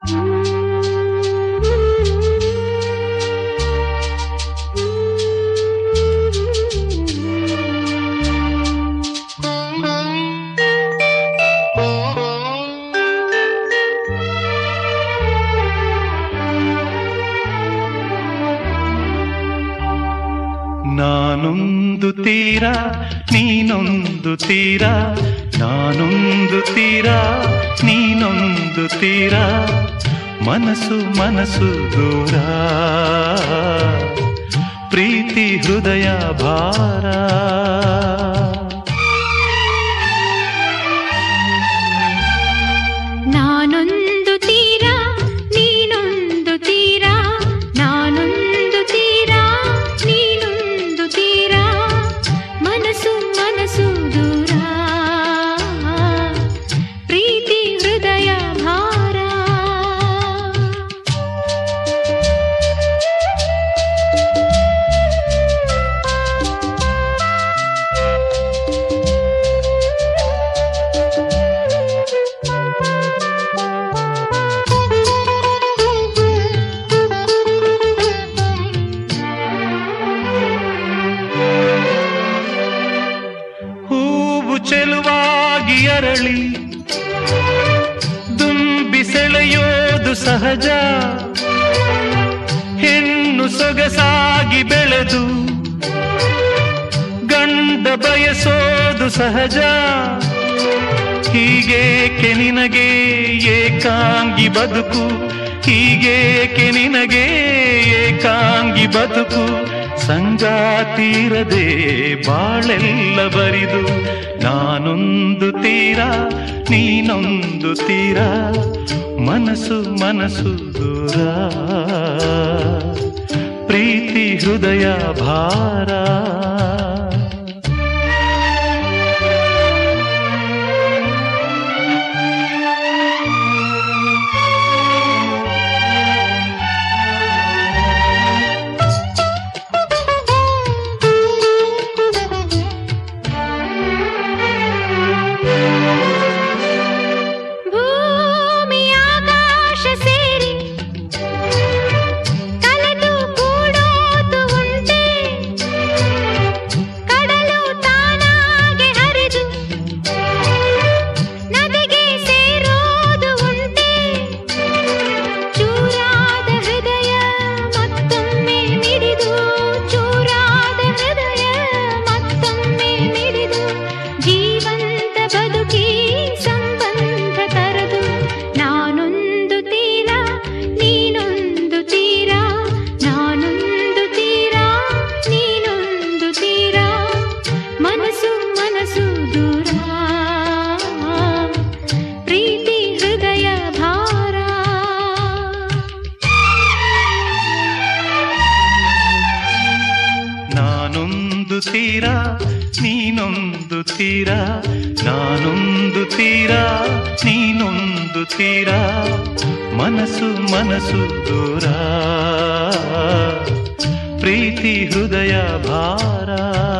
ನಾನೊಂದು ತೀರ ನೀನೊಂದು ತೀರ ನಾನೊಂದು ತೀರ ನೀನೊಂದು ತೀರ ಮನಸ್ಸು ಮನಸ್ಸು ದೂರ ಪ್ರೀತಿ ಹೃದಯ ಭಾರ ನಾನೊಂದು ತೀರ ನೀನೊಂದು ತೀರ ನಾನೊಂದು ತೀರ ನೀನೊಂದು ತೀರ ಮನಸ್ಸು ಮನಸ್ಸು ದೂರ ಪ್ರೀತಿ ಹೃದಯ ಭಾರ ಹೂವು ಚೆಲುವಾಗಿ ಅರಳಿ ದುಂಬಿ ಸೆಳೆಯೋದು ಸಹಜ ಹೆಣ್ಣು ಸೊಗಸಾಗಿ ಬೆಳೆದು ಗಂಡ ಬಯಸೋದು ಸಹಜ ಹೀಗೇಕೆ ನಿನಗೆ ಏಕಾಂಗಿ ಬದುಕು ಹೀಗೇಕೆ ನಿನಗೆ ಏಕಾಂಗಿ ಬದುಕು ಸಂಗಾತೀರದೆ ಬಾಳೆಲ್ಲ ಬರಿದು ನಾನೊಂದು ತೀರ ನೀನೊಂದು ತೀರ ಮನಸ್ಸು ಮನಸ್ಸು ದೂರ ಪ್ರೀತಿ ಹೃದಯ ಭಾರ ಭೂಮಿ ಆಕಾಶ ಸೇರಿ ಕಲೆದು ಕೂಡೋದು ಉಂಟೆ ಕಡಲು ತಾನಾಗೆ ಹರಿದು ನದಿಗೆ ಸೇರೋದು ಉಂಟೆ ಚೂರಾದ ಹೃದಯ ಮತ್ತೊಮ್ಮೆ ಮಿಡಿದು ಚೂರಾದ ಹೃದಯ ಮತ್ತೊಮ್ಮೆ ಮಿಡಿದು ಜೀವಂತ ಬದುಕಿ ಸಂಬಂಧ ತರದು ನಾನೊಂದು ತೀರ ನೀನೊಂದು ತೀರ ನಾನೊಂದು ತೀರ ನೀನೊಂದು ತೀರ ಮನಸ್ಸು ಮನಸ್ಸು ದೂರ ಪ್ರೀತಿ ಹೃದಯ ಭಾರ ನಾನೊಂದು ತೀರ ನೀನೊಂದು ತೀರ ನಾನೊಂದು ತೀರ ನೀನೊಂದು ತೀರ ಮನಸ್ಸು ಮನಸ್ಸು ದೂರ ಪ್ರೀತಿ ಹೃದಯ ಭಾರ